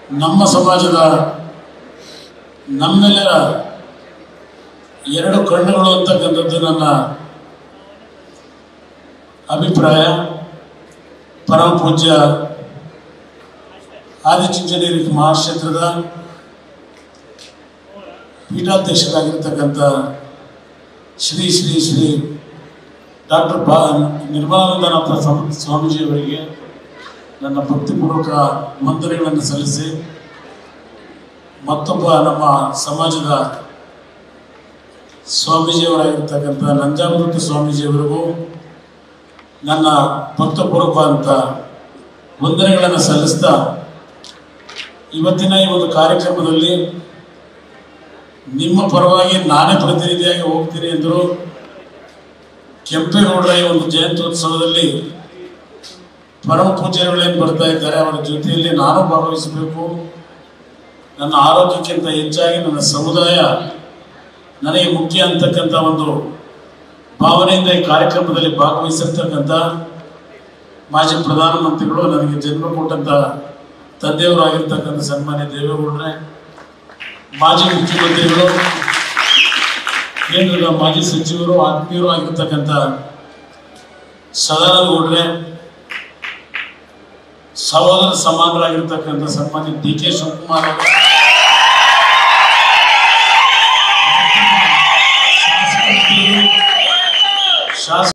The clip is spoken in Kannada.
ನಮ್ಮ ಸಮಾಜದ ನಮ್ಮೆಲ್ಲರ ಎರಡು ಕಣ್ಣುಗಳು ಅಂತಕ್ಕಂಥದ್ದು ನನ್ನ ಅಭಿಪ್ರಾಯ ಪರಮ ಪೂಜ್ಯ ಆದಿಚುಂಚನೇರಿ ಮಹಾಕ್ಷೇತ್ರದ ಪೀಠಾಧ್ಯಕ್ಷರಾಗಿರ್ತಕ್ಕಂಥ ಶ್ರೀ ಶ್ರೀ ಶ್ರೀ ಡಾಕ್ಟರ್ ಬಾ ನಿರ್ಮಲಾನಂದನಾಥ ಸ್ವಾಮಿ- ಸ್ವಾಮೀಜಿಯವರಿಗೆ ನನ್ನ ಭಕ್ತಿಪೂರ್ವಕ ವಂದನೆಗಳನ್ನು ಸಲ್ಲಿಸಿ ಮತ್ತೊಬ್ಬ ನಮ್ಮ ಸಮಾಜದ ಸ್ವಾಮೀಜಿಯವರಾಗಿರ್ತಕ್ಕಂಥ ನಂಜಾಮೃತ ಸ್ವಾಮೀಜಿಯವರಿಗೂ ನನ್ನ ಭಕ್ತಪೂರ್ವಕ ಅಂತ ವಂದನೆಗಳನ್ನು ಸಲ್ಲಿಸ್ತಾ ಇವತ್ತಿನ ಈ ಒಂದು ಕಾರ್ಯಕ್ರಮದಲ್ಲಿ ನಿಮ್ಮ ಪರವಾಗಿ ನಾನೇ ಪ್ರತಿನಿಧಿಯಾಗಿ ಹೋಗ್ತೀನಿ ಎಂದರು ಕೆಂಪೇಗೌಡರ ಈ ಒಂದು ಜಯಂತ್ಯೋತ್ಸವದಲ್ಲಿ ಪರಮ ಪೂಜ್ಯರುಗಳೇನು ಬರ್ತಾ ಇದ್ದಾರೆ ಅವರ ಜೊತೆಯಲ್ಲಿ ನಾನು ಭಾಗವಹಿಸಬೇಕು ನನ್ನ ಆರೋಗ್ಯಕ್ಕಿಂತ ಹೆಚ್ಚಾಗಿ ನನ್ನ ಸಮುದಾಯ ನನಗೆ ಮುಖ್ಯ ಅಂತಕ್ಕಂಥ ಒಂದು ಭಾವನೆಯಿಂದ ಈ ಕಾರ್ಯಕ್ರಮದಲ್ಲಿ ಭಾಗವಹಿಸಿರ್ತಕ್ಕಂಥ ಮಾಜಿ ಪ್ರಧಾನಮಂತ್ರಿಗಳು ನನಗೆ ಜನ್ಮ ಕೊಟ್ಟಂತ ತಂದೆಯವರು ಆಗಿರ್ತಕ್ಕಂಥ ಸನ್ಮಾನ್ಯ ದೇವೇಗೌಡರೇ ಮಾಜಿ ಮುಖ್ಯಮಂತ್ರಿಗಳು ಕೇಂದ್ರದ ಮಾಜಿ ಸಚಿವರು ಆತ್ಮೀಯರು ಆಗಿರ್ತಕ್ಕಂಥ ಸದಾನಂದ ಗೌಡ್ರೆ ಸಹೋದರ ಸಮಾನರಾಗಿರ್ತಕ್ಕಂಥ ಸನ್ಮಾನ್ಯ ಡಿ ಕೆ ಶಿವಕುಮಾರ್ ಅವರು ಶಾಸಕರು, ಶಾಸಕ